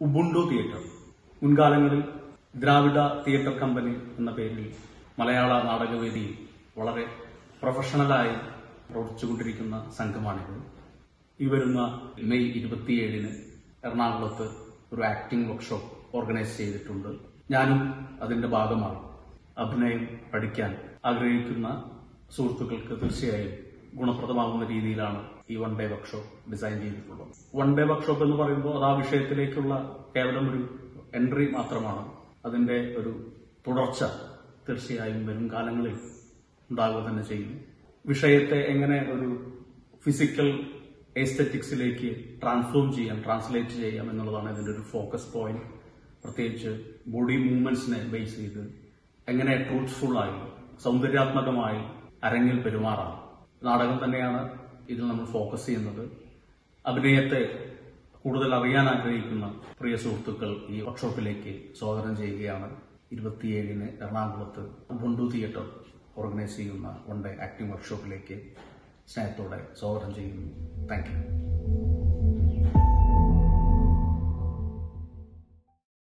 Ubuntu theatre മുൻകാലങ്ങളിൽ ദ്രാവിഡ theatre company എന്ന പേരിൽ മലയാള നാടകവേദിയിൽ വളരെ പ്രൊഫഷണലായി പ്രവർത്തിച്ചുകൊണ്ടിരിക്കുന്ന സംഘമാണിത് ഈ വരുന്ന മെയ് ഇരുപത്തിയേഴിന് എറണാകുളത്ത് ഒരു ആക്ടിംഗ് വർക്ക്ഷോപ്പ് ഓർഗനൈസ് ചെയ്തിട്ടുണ്ട് ഞാനും അതിന്റെ ഭാഗമാണ് അഭിനയം പഠിക്കാൻ ആഗ്രഹിക്കുന്ന സുഹൃത്തുക്കൾക്ക് തീർച്ചയായും ഗുണപ്രദമാകുന്ന രീതിയിലാണ് ഈ വൺ ഡേ വർക്ക്ഷോപ്പ് ഡിസൈൻ ചെയ്തിട്ടുള്ളത് വൺ ഡേ വർക്ക്ഷോപ്പ് എന്ന് പറയുമ്പോൾ അത് ആ വിഷയത്തിലേക്കുള്ള കേവലം ഒരു എൻട്രി മാത്രമാണ് അതിന്റെ ഒരു തുടർച്ച തീർച്ചയായും വരും കാലങ്ങളിൽ ഉണ്ടാകുക തന്നെ ചെയ്യും വിഷയത്തെ എങ്ങനെ ഒരു ഫിസിക്കൽ എസ്തെറ്റിക്സിലേക്ക് ട്രാൻസ്ഫോം ചെയ്യാം ട്രാൻസ്ലേറ്റ് ചെയ്യാം എന്നുള്ളതാണ് ഇതിന്റെ ഒരു ഫോക്കസ് പോയിന്റ് പ്രത്യേകിച്ച് ബോഡി മൂവ്മെന്റ്സിനെ ബേസ് ചെയ്ത് എങ്ങനെ ട്രൂത്ത്ഫുൾ ആയി സൗന്ദര്യാത്മകമായി അരങ്ങിൽ പെരുമാറാം നാടകം തന്നെയാണ് ഇതിൽ നമ്മൾ ഫോക്കസ് ചെയ്യുന്നത് അഭിനയത്തെ കൂടുതൽ അറിയാൻ ആഗ്രഹിക്കുന്ന പ്രിയ സുഹൃത്തുക്കൾ ഈ വർക്ക്ഷോപ്പിലേക്ക് സ്വാഗതം ചെയ്യുകയാണ് ഇരുപത്തിയേഴിന് എറണാകുളത്ത് ബുണ്ടു തിയേറ്റർ ഓർഗനൈസ് ചെയ്യുന്ന വൺ ഡേ ആക്ടിംഗ് വർക്ക്ഷോപ്പിലേക്ക് സ്നേഹത്തോടെ സ്വാഗതം ചെയ്യുന്നു താങ്ക് യു